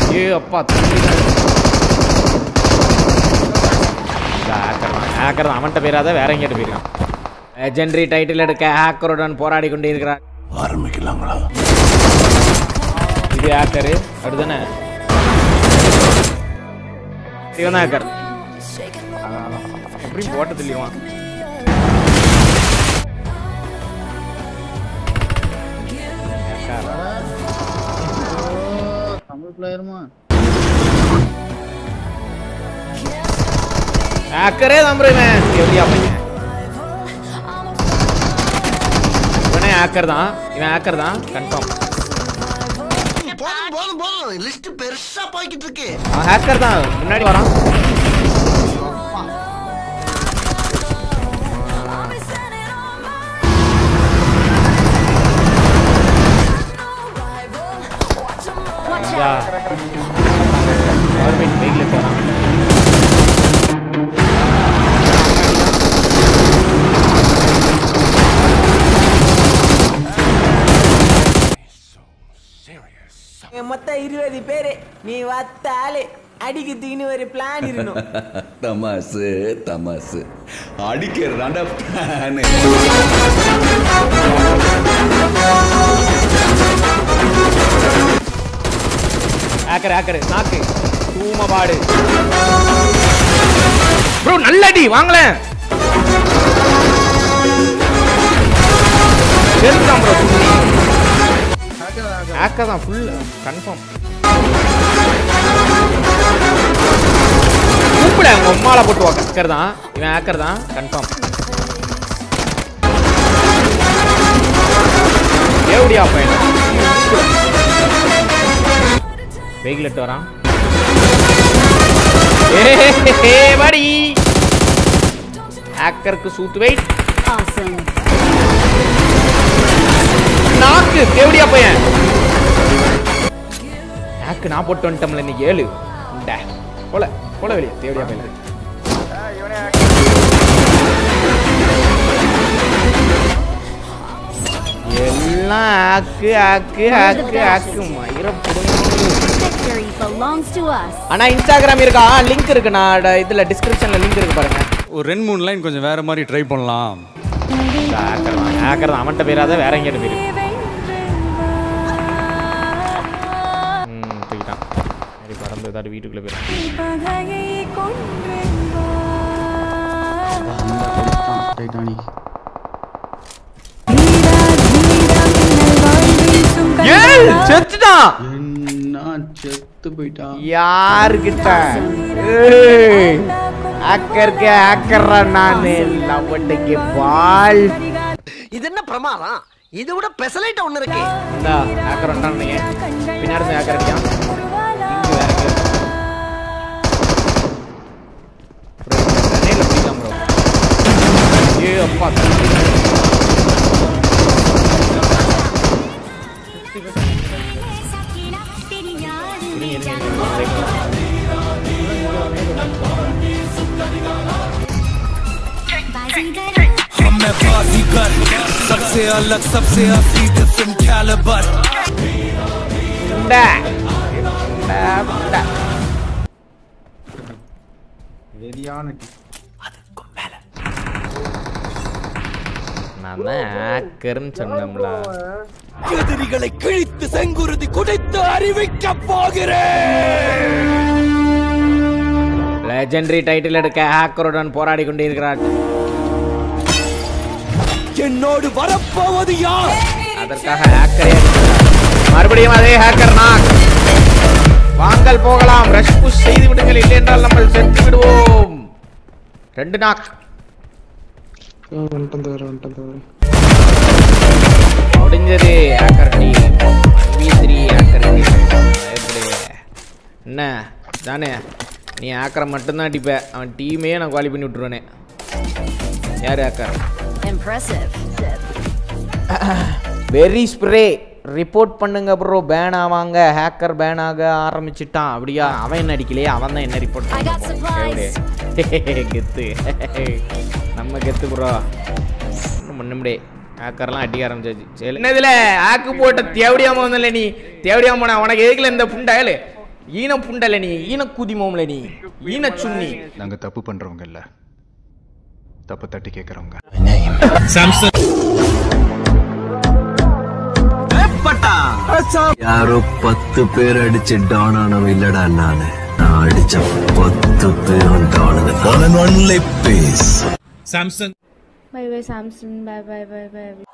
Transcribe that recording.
ஏ அப்பா தம்பி ஹேக்கர் தான் ஹேக்கர் தான் அவன்கிட்ட போயிடாத வேற எங்கிட்ட போயிருக்கான் லெஜெண்டரி டைட்டில் எடுக்க ஹேக்கருடன் போராடி கொண்டு இருக்கிறார் ஆரம்பிக்கலாங்களா இது ஹேக்கரு அடுத்தானே இவன் தான் ஹேக்கர் எப்படி போட்ட தெளிவான் தமிழ் பிளேயருமா ஹேக்கரே தான் bro இவன் எப்படியா பையன் இவனே ஹேக்கர் தான் இவன் ஹேக்கர் தான் கன்ஃபார்ம் போதும் போதும் போதும் லிஸ்ட் பெருசா போய்கிட்டு இருக்கு அவன் ஹேக்கர் தான் முன்னாடி வரான் ஐயா. கவர்மெண்ட் பைக்ல போறான் மொத்தம் இருபது பேரு நீ வத்தாலே அடிக்கிறதுக்குன்னு ஒரு பிளான் இருக்கணும் தமாசு தமாசு அடிக்கிறதாண்டா பிளானு ஹேக்கர் ஹேக்கர் நாக்கு தூமபாடு ப்ரோ நல்ல அடி வாங்களேன் தெரிஞ்சான் ப்ரோ ஹேக்கர் தான் ஃபுல் கன்ஃபார்ம் கூப்பிட உங்க உம்மால போட்டு வா ஹேக்கர் தான் இவன் ஹேக்கர் தான் கன்ஃபார்ம் எப்படியா பையன் வெயிலட் வரான் ஏ படி ஹேக்கருக்கு சூத்து வெயிட் நாக்கு தேவடியா பையன் ஹேக்கு நான் போட்டு வந்துட்டோம்ல இன்னைக்கு ஏழு உண்டா. போல போல வெளியே தேவடியா பையன் எல்லாம் ஆக்கு ஆக்கு ஆக்கு ஆக்கு மயிர புடுங்க Victory belongs to us. ஆனா இன்ஸ்டாகிராம் இருக்கா லிங்க் இருக்கு நான் இதுல டிஸ்கிரிப்ஷன்ல லிங்க் இருக்கு பாருங்க ஒரு ரெண்டு மூணு லைன் கொஞ்சம் வேற மாதிரி ட்ரை பண்ணலாம் ஹேக்கர் தான் ஹேக்கர் தான் அவன்கிட்ட போயிடாத வேற எங்கிட்ட போயிரு ம் தூக்கிட்டான் சரி பறந்து ஏதாவது வீட்டுக்குள்ள போயிடும் டைட்டானிக் ஏய் செத்துட்டான் என்ன செத்து போயிட்டான் யாருக்கிட்ட ஹேக்கருக்கு ஹேக்கர்ரா நானு லவட்டுக்கு பால் இது என்ன பிரமாதம் இது விட பெசலைட் ஒண்ணு இருக்கு இந்தா ஹேக்கர் வந்தான்னு பின்னாடி இருந்து ஹேக்கர் அடிக்கான் இங்க வேற எங்கேயோ. bro, இந்த grenade ல பிடிக்கலாம் bro. ஏ அப்பா இருங்க, இருங்க, இருங்க. try பண்ணலாம். हम मैं बाजीगर सबसे अलग सबसे असली डिफरेंट कैलिबर உண்டா. உண்டா, உண்டா. வெறியான நான் தான் ஹேக்கர்னு சொன்னோம்ல எதிரிகளை கிழித்து செங்குருதி குடைத்து அறிவிக்க போகிறேன் லெஜெண்டரி டைட்டில் எடுக்க ஹேக்கருடன் போராடி கொண்டிருக்கிறார் என்னோடு வரப்போவது யார் அதற்காக ஹேக்கரே மறுபடியும் அதே ஹேக்கர் நான் வாங்கள் போகலாம் ரஷ் புஷ் செய்து விடுங்கள் இல்லை என்றால் நம்ம செத்து விடுவோம் ரெண்டு நாக் வந்துட்டம் தவிர வந்துட்டம் தவிர முடிஞ்சது hacker team we three hacker team என்ன தானே நீ ஹேக்கரை மட்டும்தான் அடிப்ப அவன் டீமே நான் குவாலி பண்ணி விட்டுருவேனே யார் hacker Impressive. Very spray report பண்ணுங்க ப்ரோ பேன் ஆவாங்க ஹேக்கர் பேன் ஆக ஆரம்பிச்சிட்டான் அப்படியா அவன் என்ன அடிக்கலையே அவன் தான் என்ன ரிப்போர்ட் I got supplies. கெத்து நம்ம கெத்து ப்ரோ ஒன்றும் பண்ண முடியே ஹேக்கர்லாம் அடிக்க ஆரம்பிச்சாச்சு சரி என்ன இதில் ஹேக்கு போட்ட தேவடியாம வந்தல நீ தேவடியாம போன உனக்கு எதுக்குல இந்த புண்டாயலு ஈன புண்டல நீ ஈன குதிமோம்ல நீ ஈன சுண்ணி நாங்க தப்பு பண்றவங்க இல்ல தப்பு தட்டி கேக்குறவங்க யாரோ பத்து பேர் அடிச்சு டான் ஆனவன் இல்லடா நானு நான் அடிச்ச பத்து பேரும் டானுங்க one only base Samsung Bye bye Samsung. Bye bye bye bye.